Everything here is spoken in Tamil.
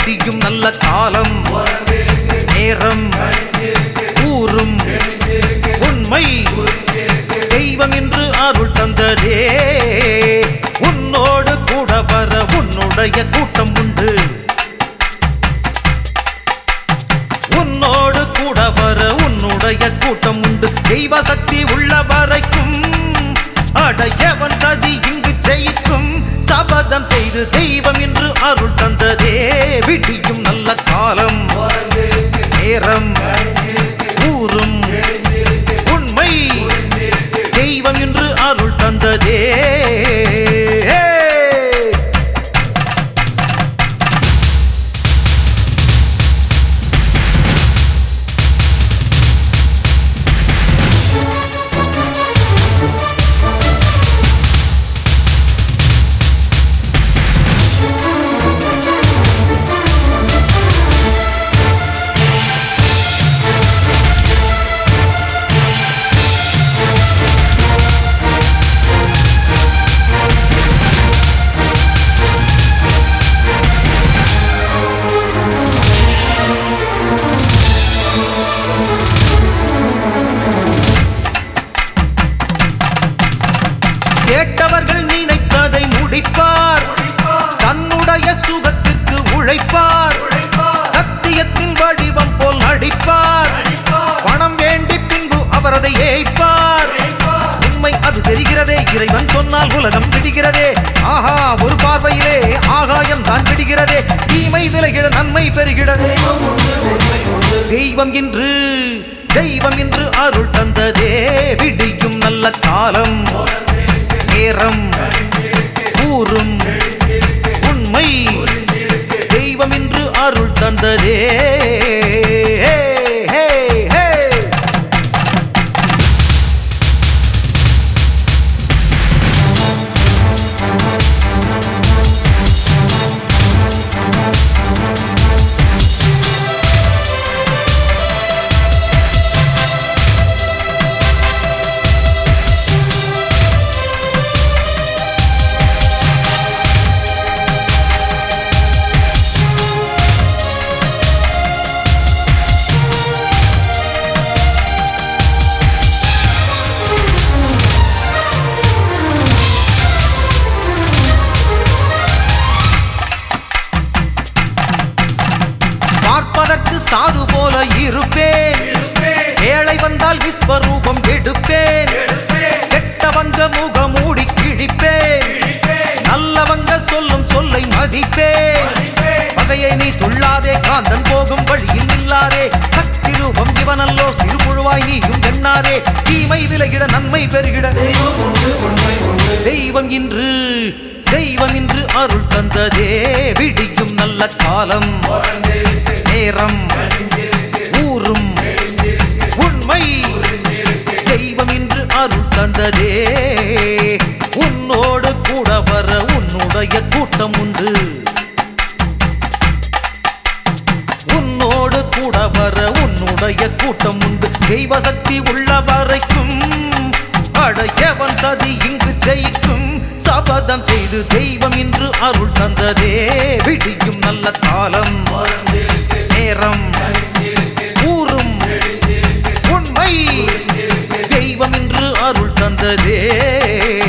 விடியும் நல்ல காலம் நேரம் ஊரும் உண்மை தெய்வம் என்று அருள் தந்ததே உன்னோடு கூட வர உன்னுடைய கூட்டம் உண்டு உன்னோடு கூட வர உன்னுடைய கூட்டம் உண்டு தெய்வ சக்தி உள்ள வரைக்கும் அடையவன் சதி இங்கு ஜெயிக்கும் சபதம் செய்து தெய்வம் என்று அருள் தந்ததே விடியும் நல்ல காலம் நேரம் ஊரும் உண்மை தெய்வம் என்று அருள் தந்ததே கேட்டவர்கள் நினைத்ததை முடிப்பார் தன்னுடைய சுகத்திற்கு உழைப்பார் சத்தியத்தின் வடிவம் போல் நடிப்பார் பணம் வேண்டி பின்பு அவர் அதை ஏய்ப்பார் உண்மை அது தெரிகிறதே இறைவன் சொன்னால் உலகம் பிடிக்கிறதே ஆஹா ஒரு பார்வையிலே ஆகாயம் தான் பிடிக்கிறதே தீமை விலகிட நன்மை பெறுகிறதே தெய்வம் என்று தெய்வம் என்று அருள் தந்ததே விடியும் நல்ல காலம் நேரம் ஊரும் உண்மை தெய்வம் என்று அருள் தந்ததே ஹே, ஹே, ஹே. பார்ப்பதற்கு சாது போல இருப்பேன் ஏழை வந்தால் விஸ்வரூபம் எடுப்பேன் கெட்டவங்க முகம் மூடி கிழிப்பேன் நல்லவங்க சொல்லும் சொல்லை மதிப்பேன் பகையை நீ துள்ளாதே காந்தன் போகும் வழியில் நில்லாதே சக்தி ரூபம் இவனல்லோ திருமுழுவாய் நீயும் எண்ணாதே தீமை விலகிட நன்மை பெருகிட தெய்வம் இன்று தெய்வம் இன்று அருள் தந்ததே விடியும் நல்ல காலம் நேரம் ஊரும் உண்மை தெய்வம் இன்று அருள் தந்ததே உன்னோடு கூட வர உன்னுடைய கூட்டம் உண்டு உன்னோடு கூட வர உன்னுடைய கூட்டம் உண்டு தெய்வ சக்தி உள்ள வரைக்கும் அடையவன் சதி இங்கு ஜெயிக்கும் சபதம் செய்து தெய்வம் இன்று அருள் தந்ததே விடியும் நல்ல காலம் நேரம் ஊரும் உண்மை தெய்வம் இன்று அருள் தந்ததே